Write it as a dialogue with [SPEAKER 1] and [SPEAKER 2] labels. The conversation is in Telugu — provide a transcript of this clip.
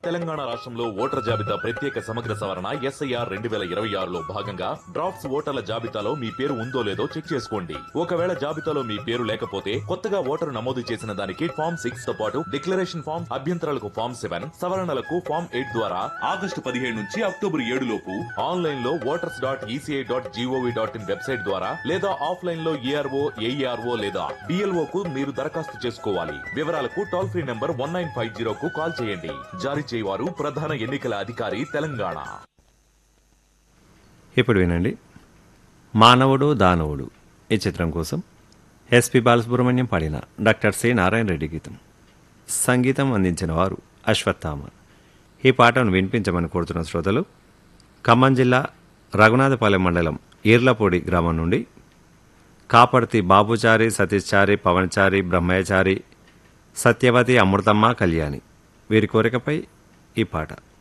[SPEAKER 1] తెలంగాణ రాష్ట్రంలో ఓటర్ జాబితా ప్రత్యేక సమగ్ర సవరణ ఎస్ఐఆర్ రెండు వేల ఇరవై ఆరులో భాగంగా డ్రాఫ్ట్స్ ఓటర్ల జాబితాలో మీ పేరు ఉందో లేదో చెక్ చేసుకోండి ఒకవేళ జాబితాలో మీ పేరు లేకపోతే కొత్తగా ఓటరు నమోదు చేసిన దానికి ఫామ్ సిక్స్ తో పాటు డిక్లరేషన్ ఫామ్ అభ్యంతరాలకు ఫామ్ సెవెన్ సవరణలకు ఫామ్ ఎయిట్ ద్వారా ఆగస్టు పదిహేడు నుంచి అక్టోబర్ ఏడు లోపు ఆన్లైన్ లో voters dot ECI dot G O V dot in website ద్వారా లేదా ఆఫ్లైన్ లో ఏఆర్ఓ ఏఈఆర్ఓ లేదా డిఎల్ఓ కు మీరు దరఖాస్తు చేసుకోవాలి వివరాలకు toll free number one nine five zero కు కాల్ చేయండి జారీ చేయవారు ప్రధాన ఎన్నికల అధికారి తెలంగాణ
[SPEAKER 2] ఇప్పుడు వినండి మానవుడు దానవుడు ఈ చిత్రం కోసం ఎస్పి బాలసుబ్రహ్మణ్యం పాడిన డాక్టర్ సి నారాయణ రెడ్డి గీతం సంగీతం అందించిన వారు అశ్వత్థామ ఈ పాటను వినిపించమని కోరుతున్న శ్రోతలు ఖమ్మం జిల్లా రఘునాథపాలెం మండలం ఈర్లపూడి గ్రామం నుండి కాపర్తి బాబుచారి సతీష్చారి పవన్చారి బ్రహ్మయ్యచారి సత్యవతి అమృతమ్మ కళ్యాణి వీరి కోరికపై ఈ పాట